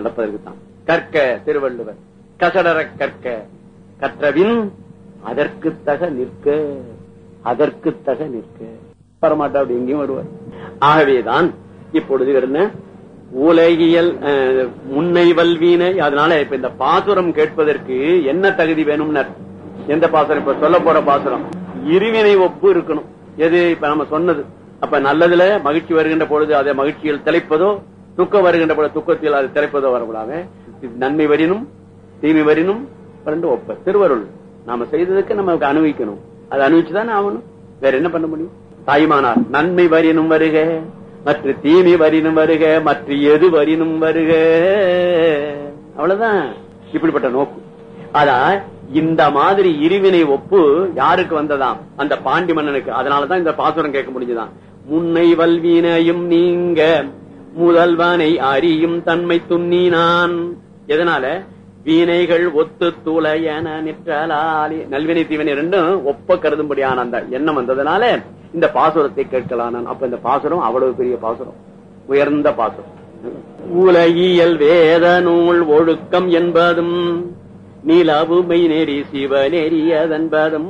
நடப்பதற்கு தான் கற்க திருவள்ளுவர் கசடர கற்க கற்றவின் அதற்கு தக நிற்க அதற்கு தக நிற்க வரமாட்டா அப்படி எங்கேயும் வருவார் ஆகவேதான் இப்பொழுது என்ன உலகியல் அஹ், முன்னை வல்வீனை அதனால இப்ப இந்த பாசுரம் கேட்பதற்கு என்ன தகுதி வேணும்னர் எந்த பாசுரம் இப்ப சொல்ல போற பாசுரம் இருவினை ஒப்பு இருக்கணும் எது இப்ப நம்ம சொன்னது அப்ப நல்லதுல மகிழ்ச்சி வருகின்ற பொழுது அதை மகிழ்ச்சியில் திளைப்பதோ துக்கம் வருகின்ற பொழுது துக்கத்தில் அது திளைப்பதோ வரக்கூடாது நன்மை வரினும் தீமை வரினும் ரெண்டு ஒப்ப திருவருள் நாம செய்ததுக்கு நமக்கு அனுபவிக்கணும் அது அனுபவிச்சுதான் ஆகணும் வேற என்ன பண்ண முடியும் தாய்மானார் நன்மை வரினும் வருக மற்ற தீமை வரினும் வருக மற்ற எது வரினும் வருக அவ்வளவுதான் இப்படிப்பட்ட நோக்கு அதான் இந்த மாதிரி இருவினை ஒப்பு யாருக்கு வந்ததாம் அந்த பாண்டி மன்னனுக்கு அதனாலதான் இந்த பாசுரம் கேட்க முடிஞ்சுதான் முன்னை வல்வினையும் நீங்க முதல்வனை அறியும் தன்மை துண்ணினான் எதனால வீணைகள் ஒத்து துளையன நிற்றலாலி நல்வினை தீவினை ரெண்டும் ஒப்ப கருதும்படியான அந்த எண்ணம் வந்ததுனால இந்த பாசுரத்தை கேட்கலாம் நான். அப்ப இந்த பாசுரம் அவ்வளவு பெரிய பாசுரம் உயர்ந்த பாசுரம் உலகியல் வேத நூல் ஒழுக்கம் என்பதும் நிலவுமை நெறி சிவநெறி அதன்பதும்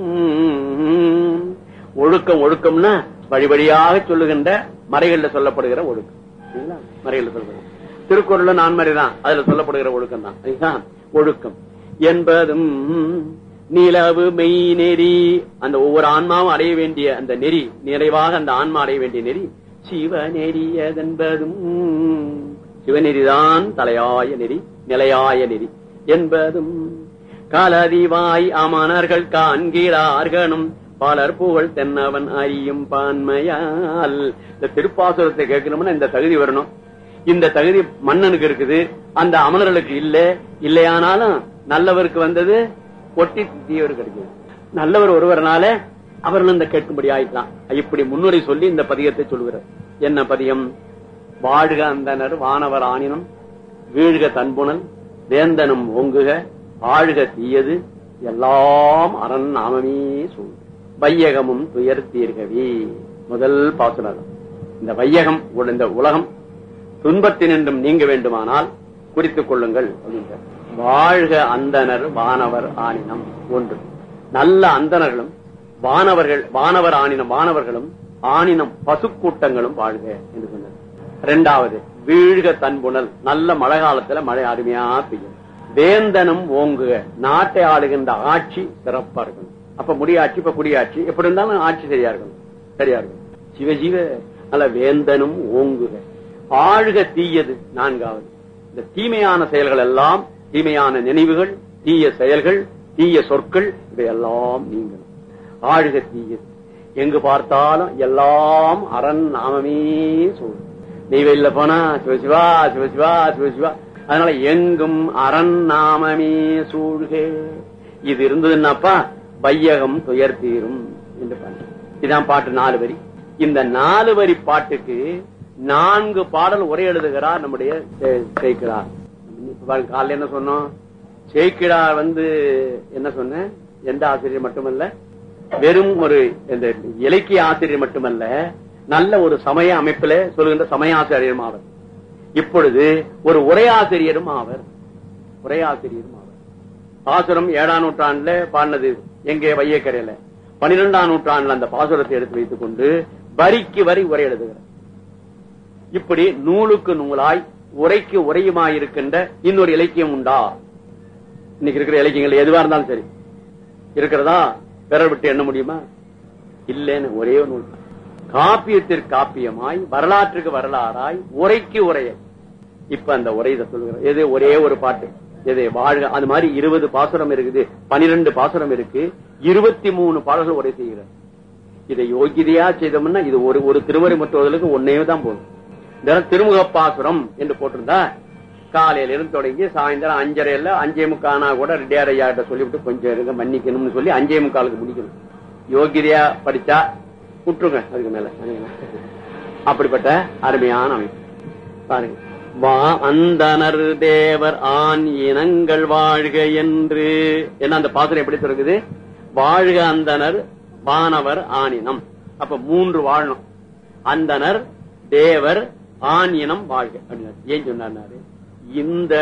ஒழுக்கம் ஒழுக்கம்னா வழி வழியாக சொல்லுகின்ற மறைகள்ல சொல்லப்படுகிற ஒழுக்கம் சரிங்களா? மறைகள்ல சொல்லப்படுகிற திருக்குறள் நான்மறை தான் அதுல சொல்லப்படுகிற ஒழுக்கம் தான் சரிங்களா? ஒழுக்கம் என்பதும் நிலவு மெய் நெறி அந்த ஒவ்வொரு ஆன்மாவும் அடைய வேண்டிய அந்த நெறி நிறைவாக அந்த ஆன்மா அடைய வேண்டிய நெறி சிவநெறி அதன்பதும் சிவநெறிதான் தலையாய நெறி நிலையாய நெறி என்பதும் கலதிவாய் அமணர்கள் காண்கிறார்களும் பலர் புகழ் தென்னவன் அறியும் பான்மையால் இந்த திருப்பாசுரத்தை கேட்கணும்னா இந்த தகுதி வரணும் இந்த தகுதி மன்னனுக்கு இருக்குது அந்த அமணர்களுக்கு இல்ல இல்லையானாலும் நல்லவருக்கு வந்தது ஒட்டி தீயவர் கிடைக்குது நல்லவர் ஒருவரனால அவர்கள் இந்த கேட்கும்படி ஆயிட்டான் இப்படி முன்னுரை சொல்லி இந்த பதியத்தை சொல்லுகிறார் என்ன பதியம் வாழ்க அந்தனர் வானவர் ஆணினம் வீழ்க தன்புணல் வேந்தனும் ஓங்குக ஆழ்க தீயது எல்லாம் அரண் நாமமே சூழ் வையகமும் துயர் தீர்கவே முதல் பாசுரம் இந்த வையகம் உள்ள- இந்த உலகம் துன்பத்தினின்றும் நீங்க வேண்டுமானால் குறித்துக் கொள்ளுங்கள் அப்படின்றார். வாழ்க அந்தனர் வானவர் ஆணினம் ஒன்று நல்ல அந்தணர்களும் வானவர்கள் வானவர் ஆணினம் வானவர்களும் ஆணினம் பசுக்கூட்டங்களும் வாழ்க என்று சொன்னார் இரண்டாவது வீழ்க தன்புணல் நல்ல மழை காலத்துல மழை அருமையா பெய்யும் வேந்தனும் ஓங்குக நாட்டை ஆளுகின்ற ஆட்சி சிறப்பா இருக்கணும் அப்ப முடியாட்சி இப்ப குடியாட்சி எப்படி இருந்தாலும் ஆட்சி சரியா இருக்கணும் சரியா இருக்கணும் சிவஜீவ நல்ல வேந்தனும் ஓங்குக ஆழ்க தீயது நான்காவது இந்த தீமையான செயல்கள் எல்லாம் தீமையான நினைவுகள் தீய செயல்கள் தீய சொற்கள் இவையெல்லாம் நீங்கணும் ஆழ்க தீயது எங்கு பார்த்தாலும் எல்லாம் அரண் நாமமே சொல்லும் நெய்வேலியில போனா சிவசிவா சிவசிவா சிவசிவா அதனால எங்கும் அரண் நாமமே சூழ்க இது இருந்ததுன்னாப்பா வையகம் துயர் தீரும் என்று பாட்டு இதான் பாட்டு நாலு வரி இந்த நாலு வரி பாட்டுக்கு நான்கு பாடல் உரை எழுதுகிறார் நம்முடைய சே- சேக்கிழார் இப்ப பாருங்க, காலைல என்ன சொன்னோம் சேக்கிழார் வந்து என்ன சொன்ன எந்த ஆசிரியர் மட்டுமல்ல வெறும் ஒரு இந்த இலக்கிய ஆசிரியர் மட்டுமல்ல நல்ல ஒரு சமய அமைப்பில சொல்லுகின்ற சமய ஆசிரியரும் ஆவர் இப்பொழுது ஒரு உரையாசிரியரும் ஆவர் உரையாசிரியரும் ஆவர் பாசுரம் ஏழாம் நூற்றாண்டுல பாடினது எங்கே வையக்கரையில பனிரெண்டாம் நூற்றாண்டுல அந்த பாசுரத்தை எடுத்து வைத்துக் கொண்டு வரிக்கு வரி உரை எழுதுகிறார் இப்படி நூலுக்கு நூலாய் உரைக்கு உரையுமாயிருக்கின்ற இன்னொரு இலக்கியம் உண்டா இன்னைக்கு இருக்கிற இலக்கியங்கள் எதுவா இருந்தாலும் சரி இருக்கிறதா பெற விட்டு எண்ண முடியுமா இல்லைன்னு ஒரே ஒரு நூல் தான். காப்பியத்திற்கு காப்பியமாய் வரலாற்றுக்கு வரலாறாய் உரைக்கு உரைய இப்ப அந்த உரை இதை சொல்லுகிறேன் எது ஒரே ஒரு பாட்டு எது வாழ்க அது மாதிரி இருபது பாசுரம் இருக்குது பனிரெண்டு பாசுரம் இருக்கு இருபத்தி மூணு பாடல்கள் உரை செய்கிறார் இதை யோகிதையா செய்தோம்னா இது ஒரு ஒரு திருமறை முற்றுவதற்கு ஒன்னே தான் போதும் இதெல்லாம் திருமுக பாசுரம் என்று போட்டிருந்தா காலையில இருந்து தொடங்கி சாயந்தரம் அஞ்சரைல அஞ்சே முக்கானா கூட ரெட்டியார் ஐயா கிட்ட சொல்லிவிட்டு கொஞ்சம் இருங்க மன்னிக்கணும்னு சொல்லி அஞ்சே முக்காலுக்கு முடிக்கணும் யோகிதையா படிச்சா விட்டுருங்க அதுக்கு மேல அப்படிப்பட்ட அருமையான அமைப்பு பாருங்க வா அந்தனர் தேவர் ஆண் இனங்கள் வாழ்க என்று என்ன அந்த பாசுரம் எப்படி தொடங்குது வாழ்க அந்தனர் வானவர் ஆணினம் அப்ப மூன்று வாழணும் அந்தனர் தேவர் ஆண் இனம் வாழ்க அப்படின்னாரு ஏன் சொன்னாரு இந்த